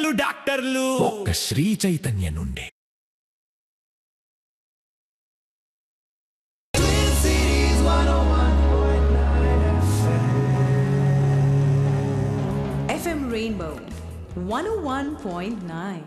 ఇంజనీర్లు డాక్టర్లు ఒక్క శ్రీ చైతన్య నుండి FM Rainbow 101.9.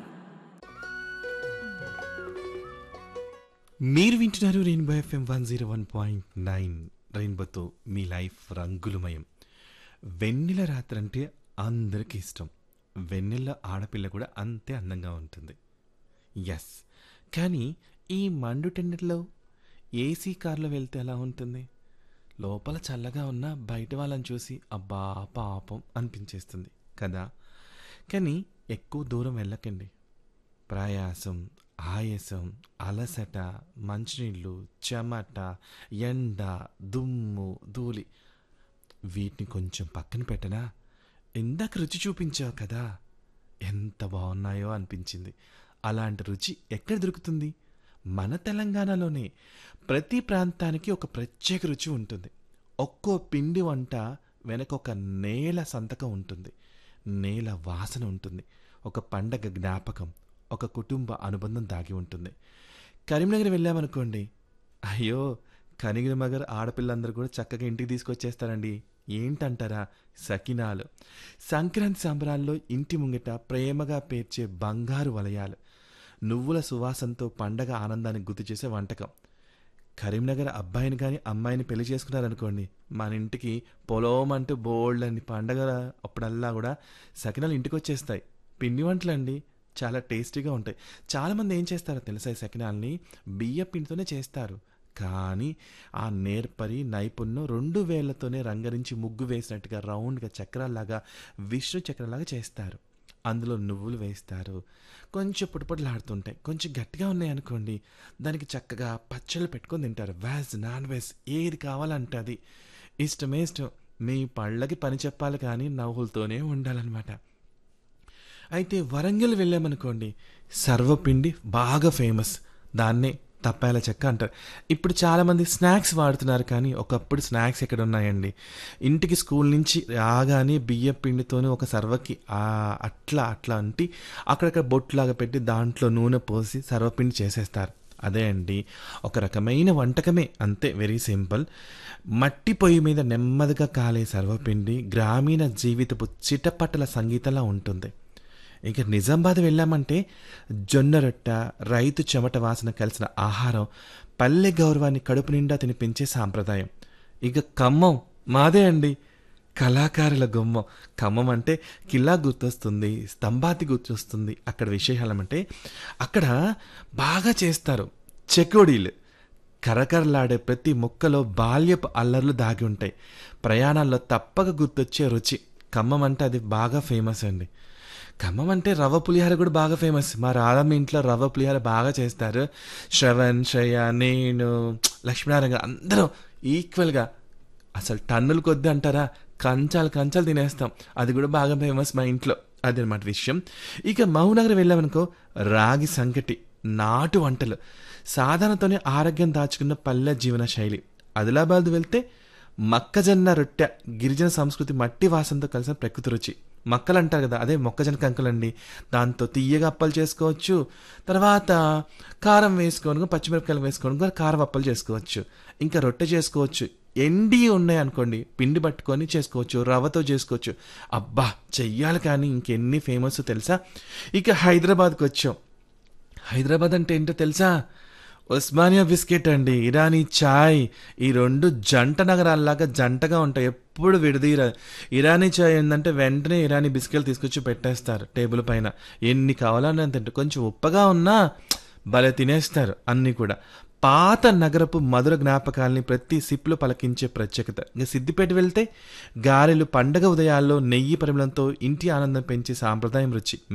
మీరు వింటున్నారు Rainbow FM one zero one point nine రెయిన్బోతో మీ లైఫ్ రంగులమయం వెన్నెల రాత్రి అంటే అందరికీ ఇష్టం వెన్నెల ఆడపిల్ల కూడా అంతే అందంగా ఉంటుంది ఎస్ కానీ ఈ మండు టెండర్లో ఏసీ కార్లో వెళ్తే ఎలా ఉంటుంది లోపల చల్లగా ఉన్న బయట వాళ్ళని చూసి అబ్బా పాపం అనిపించేస్తుంది కదా కానీ ఎక్కువ దూరం వెళ్ళకండి ప్రయాసం ఆయాసం అలసట మంచినీళ్ళు చెమట ఎండ దుమ్ము ధూళి వీటిని కొంచెం పక్కన పెట్టనా ఇందాక రుచి చూపించావు కదా ఎంత బాగున్నాయో అనిపించింది అలాంటి రుచి ఎక్కడ దొరుకుతుంది మన తెలంగాణలోనే ప్రతి ప్రాంతానికి ఒక ప్రత్యేక రుచి ఉంటుంది ఒక్కో పిండి వంట వెనక ఒక నేల సంతకం ఉంటుంది నేల వాసన ఉంటుంది ఒక పండగ జ్ఞాపకం ఒక కుటుంబ అనుబంధం దాగి ఉంటుంది కరీంనగర్ వెళ్ళామనుకోండి అయ్యో కరీంనగర్ ఆడపిల్లందరూ కూడా చక్కగా ఇంటికి తీసుకొచ్చేస్తారండి ఏంటంటారా సకినాలు సంక్రాంతి సంబరాల్లో ఇంటి ముంగిట ప్రేమగా పేర్చే బంగారు వలయాలు నువ్వుల సువాసనతో పండగ ఆనందాన్ని గుర్తు చేసే వంటకం కరీంనగర్ అబ్బాయిని కానీ అమ్మాయిని పెళ్లి చేసుకున్నారనుకోండి మన ఇంటికి పొలం అంటూ బోల్డ్ అని పండగ అప్పుడల్లా కూడా సకినాలు ఇంటికి వచ్చేస్తాయి పిండి వంటలండి చాలా టేస్టీగా ఉంటాయి చాలామంది ఏం చేస్తారో తెలుసా ఈ సకినాల్ని బియ్య పిండితోనే చేస్తారు కానీ ఆ నేర్పరి నైపుణ్యం రెండు వేళ్లతోనే రంగరించి ముగ్గు వేసినట్టుగా రౌండ్గా చక్రాల్లాగా విష్ణు చక్రాలాగా చేస్తారు అందులో నువ్వులు వేస్తారు కొంచెం పుటపుటలాడుతుంటాయి కొంచెం గట్టిగా ఉన్నాయి అనుకోండి దానికి చక్కగా పచ్చళ్ళు పెట్టుకొని తింటారు వెజ్ నాన్ వెజ్ ఏది కావాలంటే అది ఇష్టమే ఇష్టం మీ పళ్ళకి పని చెప్పాలి కానీ నవ్వులతోనే ఉండాలన్నమాట అయితే వరంగల్ వెళ్ళామనుకోండి సర్వపిండి బాగా ఫేమస్ దాన్నే తప్పాల చెక్క అంటారు ఇప్పుడు చాలామంది స్నాక్స్ వాడుతున్నారు కానీ ఒకప్పుడు స్నాక్స్ ఎక్కడ ఉన్నాయండి ఇంటికి స్కూల్ నుంచి రాగానే బియ్యం పిండితోనే ఒక సర్వకి ఆ అట్లా అట్లా అంటి అక్కడక్కడ బొట్టులాగా పెట్టి దాంట్లో నూనె పోసి సర్వపిండి చేసేస్తారు అదే అండి ఒక రకమైన వంటకమే అంతే వెరీ సింపుల్ మట్టి పొయ్యి మీద నెమ్మదిగా కాలే సర్వపిండి గ్రామీణ జీవితపు చిటపట్టల సంగీతంలా ఉంటుంది ఇక నిజామాబాద్ వెళ్ళామంటే జొన్న రొట్ట రైతు చెమట వాసన కలిసిన ఆహారం పల్లె గౌరవాన్ని కడుపు నిండా తినిపించే సాంప్రదాయం ఇక ఖమ్మం మాదే అండి కళాకారుల గుమ్మం ఖమ్మం అంటే కిల్లా గుర్తొస్తుంది స్తంభాతి గుర్తొస్తుంది అక్కడ విశేషాలమంటే అక్కడ బాగా చేస్తారు చెకోడీలు కరకరలాడే ప్రతి మొక్కలో బాల్యపు అల్లర్లు దాగి ఉంటాయి ప్రయాణాల్లో తప్పక గుర్తొచ్చే రుచి ఖమ్మం అంటే అది బాగా ఫేమస్ అండి ఖమ్మం అంటే రవ్వ పులిహార కూడా బాగా ఫేమస్ మా రాధమ్మ ఇంట్లో రవ్వ పులిహార బాగా చేస్తారు శ్రవణ్ శ్రేయ నేను లక్ష్మీనారాయణ గారు అందరం ఈక్వల్గా అసలు టన్నుల కొద్ది అంటారా కంచాలు కంచాలు తినేస్తాం అది కూడా బాగా ఫేమస్ మా ఇంట్లో అదనమాట విషయం ఇక మహునగర్ వెళ్ళామనుకో రాగి సంకటి నాటు వంటలు సాధారణతోనే ఆరోగ్యం దాచుకున్న పల్లె జీవన శైలి ఆదిలాబాద్ వెళ్తే మక్కజొన్న రొట్టె గిరిజన సంస్కృతి మట్టి వాసనతో కలిసిన ప్రకృతి రుచి మక్కలు అంటారు కదా అదే మొక్కజొన్న కంకులండి దాంతో తీయగా అప్పలు చేసుకోవచ్చు తర్వాత కారం వేసుకొని పచ్చిమిరపకాయలు వేసుకొని కూడా కారం అప్పలు చేసుకోవచ్చు ఇంకా రొట్టె చేసుకోవచ్చు ఎండి ఉన్నాయి అనుకోండి పిండి పట్టుకొని చేసుకోవచ్చు రవ్వతో చేసుకోవచ్చు అబ్బా చెయ్యాలి కానీ ఇంకెన్ని ఫేమస్ తెలుసా ఇక హైదరాబాద్కి వచ్చాం హైదరాబాద్ అంటే ఏంటో తెలుసా ఉస్మానియా బిస్కెట్ అండి ఇరానీ చాయ్ ఈ రెండు జంట నగరాల్లాగా జంటగా ఉంటాయి ఎప్పుడు విడదీర ఇరానీ చాయ్ ఏంటంటే వెంటనే ఇరానీ బిస్కెట్లు తీసుకొచ్చి పెట్టేస్తారు టేబుల్ పైన ఎన్ని కావాలని తింటే కొంచెం ఉప్పగా ఉన్నా భలే తినేస్తారు అన్నీ కూడా పాత నగరపు మధుర జ్ఞాపకాల్ని ప్రతి సిప్లో పలకించే ప్రత్యేకత ఇంకా సిద్దిపేట వెళ్తే గారెలు పండగ ఉదయాల్లో నెయ్యి పరిమళంతో ఇంటి ఆనందం పెంచే సాంప్రదాయం రుచి